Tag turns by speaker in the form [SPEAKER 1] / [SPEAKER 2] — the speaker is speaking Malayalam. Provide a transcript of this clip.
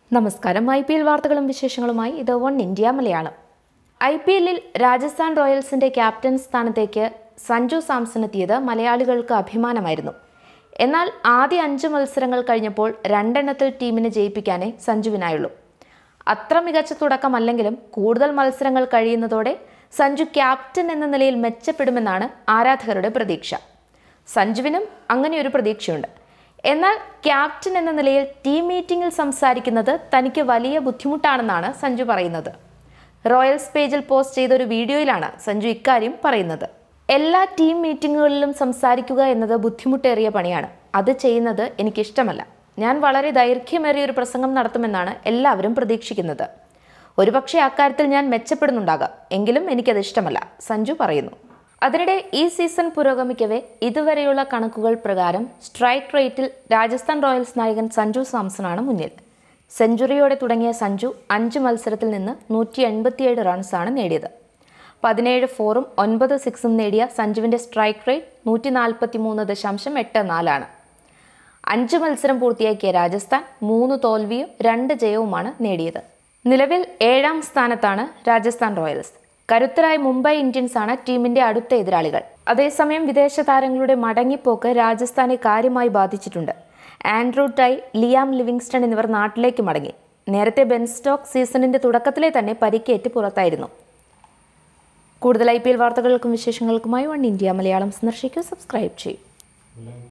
[SPEAKER 1] നമസ്കാരം ഐ പി എൽ വാർത്തകളും വിശേഷങ്ങളുമായി ഇത് one India Malayalam I P എല്ലിൽ രാജസ്ഥാൻ റോയൽസിന്റെ ക്യാപ്റ്റൻ സ്ഥാനത്തേക്ക് സഞ്ജു സാംസൺ എത്തിയത് മലയാളികൾക്ക് അഭിമാനമായിരുന്നു എന്നാൽ ആദ്യ അഞ്ച് മത്സരങ്ങൾ കഴിഞ്ഞപ്പോൾ രണ്ടെണ്ണത്തിൽ ടീമിനെ ജയിപ്പിക്കാനേ സഞ്ജുവിനായുള്ളൂ അത്ര മികച്ച തുടക്കമല്ലെങ്കിലും കൂടുതൽ മത്സരങ്ങൾ കഴിയുന്നതോടെ സഞ്ജു ക്യാപ്റ്റൻ എന്ന നിലയിൽ മെച്ചപ്പെടുമെന്നാണ് ആരാധകരുടെ പ്രതീക്ഷ സഞ്ജുവിനും അങ്ങനെയൊരു പ്രതീക്ഷയുണ്ട് എന്നാൽ ക്യാപ്റ്റൻ എന്ന നിലയിൽ ടീം മീറ്റിംഗിൽ സംസാരിക്കുന്നത് തനിക്ക് വലിയ ബുദ്ധിമുട്ടാണെന്നാണ് സഞ്ജു പറയുന്നത് റോയൽസ് പേജിൽ പോസ്റ്റ് ചെയ്ത ഒരു വീഡിയോയിലാണ് സഞ്ജു ഇക്കാര്യം പറയുന്നത് എല്ലാ ടീം മീറ്റിങ്ങുകളിലും സംസാരിക്കുക എന്നത് ബുദ്ധിമുട്ടേറിയ പണിയാണ് അത് ചെയ്യുന്നത് എനിക്കിഷ്ടമല്ല ഞാൻ വളരെ ദൈർഘ്യമേറിയ ഒരു പ്രസംഗം നടത്തുമെന്നാണ് എല്ലാവരും പ്രതീക്ഷിക്കുന്നത് ഒരുപക്ഷെ അക്കാര്യത്തിൽ ഞാൻ മെച്ചപ്പെടുന്നുണ്ടാകാം എങ്കിലും എനിക്കത് ഇഷ്ടമല്ല സഞ്ജു പറയുന്നു അതിനിടെ ഈ സീസൺ പുരോഗമിക്കവേ ഇതുവരെയുള്ള കണക്കുകൾ പ്രകാരം സ്ട്രൈക്ക് റേറ്റിൽ രാജസ്ഥാൻ റോയൽസ് നായകൻ സഞ്ജു സാംസണാണ് മുന്നിൽ സെഞ്ചുറിയോടെ തുടങ്ങിയ സഞ്ജു അഞ്ച് മത്സരത്തിൽ നിന്ന് നൂറ്റി എൺപത്തിയേഴ് റൺസാണ് നേടിയത് പതിനേഴ് ഫോറും ഒൻപത് സിക്സും നേടിയ സഞ്ജുവിന്റെ സ്ട്രൈക്ക് റേറ്റ് നൂറ്റി നാൽപ്പത്തി മൂന്ന് ദശാംശം എട്ട് നാലാണ് അഞ്ച് മത്സരം പൂർത്തിയാക്കിയ രാജസ്ഥാൻ മൂന്ന് തോൽവിയും രണ്ട് ജയവുമാണ് നേടിയത് നിലവിൽ ഏഴാം സ്ഥാനത്താണ് രാജസ്ഥാൻ റോയൽസ് കരുത്തരായ മുംബൈ ഇന്ത്യൻസ് ആണ് ടീമിന്റെ അടുത്ത എതിരാളികൾ അതേസമയം വിദേശ താരങ്ങളുടെ മടങ്ങിപ്പോക്ക് രാജസ്ഥാനെ കാര്യമായി ബാധിച്ചിട്ടുണ്ട് ആൻഡ്രൂ ടൈ ലിയാം ലിവിങ്സ്റ്റൺ എന്നിവർ നാട്ടിലേക്ക് മടങ്ങി നേരത്തെ ബെൻ സ്റ്റോക്ക് സീസണിന്റെ തുടക്കത്തിലെ തന്നെ പരിക്കേറ്റ് പുറത്തായിരുന്നു കൂടുതൽ ഐ പി എൽ വാർത്തകൾക്കും വിശേഷങ്ങൾക്കുമായി വൺ ഇന്ത്യ മലയാളം സന്ദർശിക്കൂ സബ്സ്ക്രൈബ് ചെയ്യും